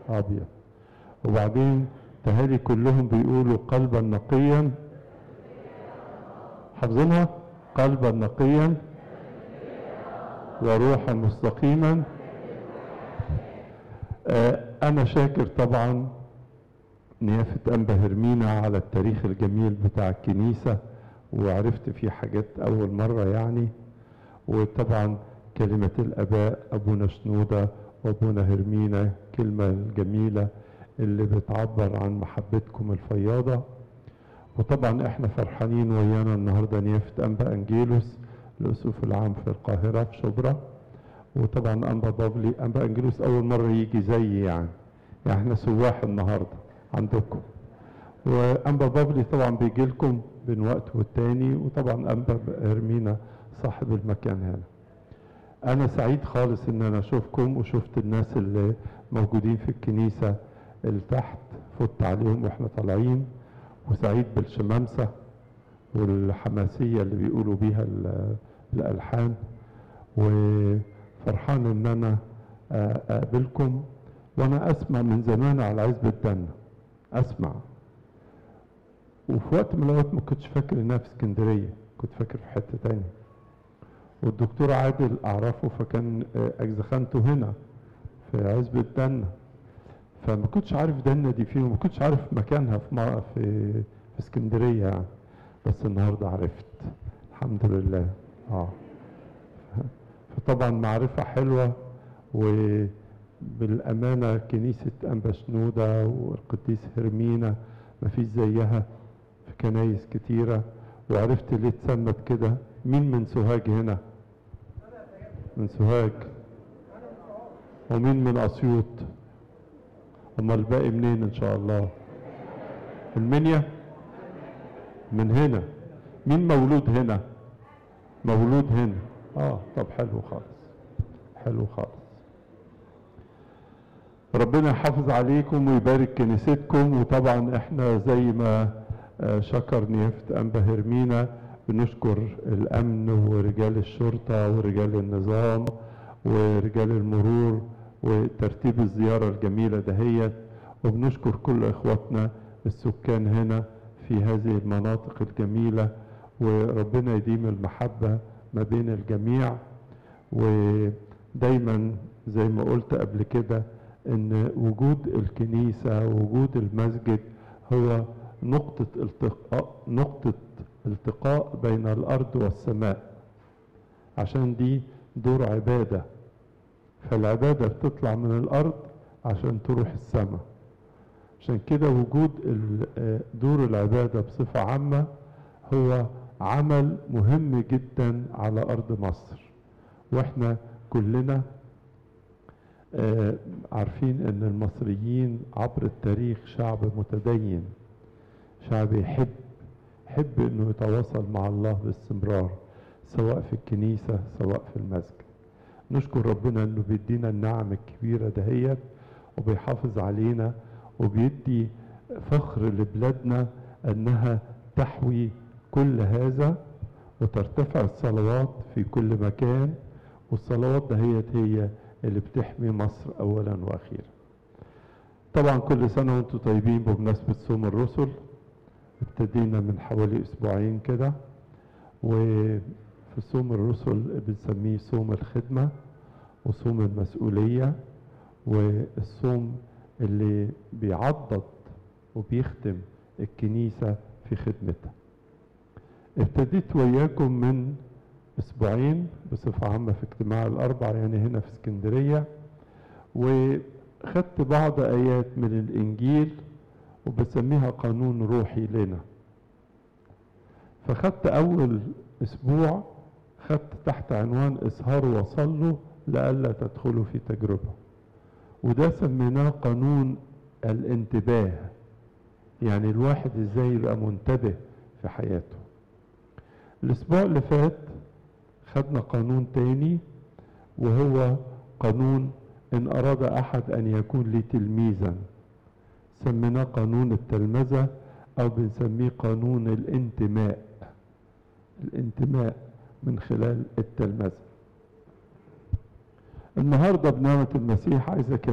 ابيض وبعدين تهالي كلهم بيقولوا قلبا نقيا حافظينها قلبا نقيا وروحا مستقيما آه، انا شاكر طبعا نيافة أنبا هرمينا على التاريخ الجميل بتاع الكنيسة وعرفت فيه حاجات أول مرة يعني وطبعا كلمة الآباء أبونا شنودة وأبونا هرمينا كلمة الجميلة اللي بتعبر عن محبتكم الفياضة وطبعا احنا فرحانين ويانا النهاردة نيافة أنبا أنجيلوس الأسقف العام في القاهرة في شبرا وطبعا أنبا بابلي أنبا أنجيلوس أول مرة يجي زيي يعني يعني احنا سواح النهارده عندكم وانبا بابلي طبعا بيجي لكم بين وقت والتاني وطبعا انبا هرمينا صاحب المكان هنا انا سعيد خالص ان انا اشوفكم وشفت الناس اللي موجودين في الكنيسة اللي تحت فت عليهم واحنا طالعين وسعيد بالشمامسة والحماسية اللي بيقولوا بيها ال- الالحان وفرحان ان انا آه، اقابلكم وانا اسمع من زمان على عزبة دنا اسمع وفي وقت من الاوقات ما كنتش فاكر انها في اسكندريه كنت فاكر في حته تانية والدكتور عادل اعرفه فكان آه، اجزخانته هنا في عزبة دنا فما كنتش عارف دنا دي فين وما كنتش عارف مكانها في مر- في في اسكندريه يعني بس النهارده عرفت الحمد لله اه فطبعا معرفه حلوه وبالامانه كنيسه انبا شنوده والقديس هرمينا مفيش زيها في كنايس كتيره وعرفت ليه اتسمت كده مين من سوهاج هنا من سوهاج ومين من اسيوط امال الباقي منين ان شاء الله المنيا من هنا مين مولود هنا مولود هنا اه طب حلو خالص حلو خالص ربنا يحافظ عليكم ويبارك كنيستكم وطبعا احنا زي ما آه، شكر نيافة أنبا هرمينا بنشكر الأمن ورجال الشرطة ورجال النظام ورجال المرور وترتيب الزيارة الجميلة دهيت وبنشكر كل إخواتنا السكان هنا في هذه المناطق الجميلة وربنا يديم المحبة ما بين الجميع ودايما زي ما قلت قبل كده ان وجود الكنيسة وجود المسجد هو نقطة التقاء نقطة التقاء بين الأرض والسماء عشان دي دور عبادة فالعبادة بتطلع من الأرض عشان تروح السماء عشان كده وجود ال- آه، دور العبادة بصفة عامة هو عمل مهم جدا على أرض مصر واحنا كلنا آه، عارفين ان المصريين عبر التاريخ شعب متدين شعب يحب يحب انه يتواصل مع الله باستمرار سواء في الكنيسة سواء في المسجد نشكر ربنا انه بيدينا النعم الكبيرة دهيت وبيحافظ علينا وبيدي فخر لبلادنا انها تحوي كل هذا وترتفع الصلوات في كل مكان والصلوات دهيت هي اللي بتحمي مصر اولا واخيرا طبعا كل سنة وانتم طيبين بمناسبة صوم الرسل ابتدينا من حوالي اسبوعين كده وفي صوم الرسل بنسميه صوم الخدمة وصوم المسؤولية والصوم اللي بيعضد وبيخدم الكنيسة في خدمتها ابتديت وياكم من اسبوعين بصفة عامة في اجتماع الاربع يعني هنا في اسكندرية وخدت بعض ايات من الانجيل وبسميها قانون روحي لنا فخدت اول اسبوع خدت تحت عنوان اسهروا وصلوا لئلا تدخلوا في تجربة وده سميناه قانون الانتباه يعني الواحد ازاي يبقى منتبه في حياته الاسبوع اللي فات خدنا قانون تاني وهو قانون ان اراد احد ان يكون لي تلميذا سميناه قانون التلمذة او بنسميه قانون الانتماء الانتماء من خلال التلمذة النهاردة بنعمة المسيح عايز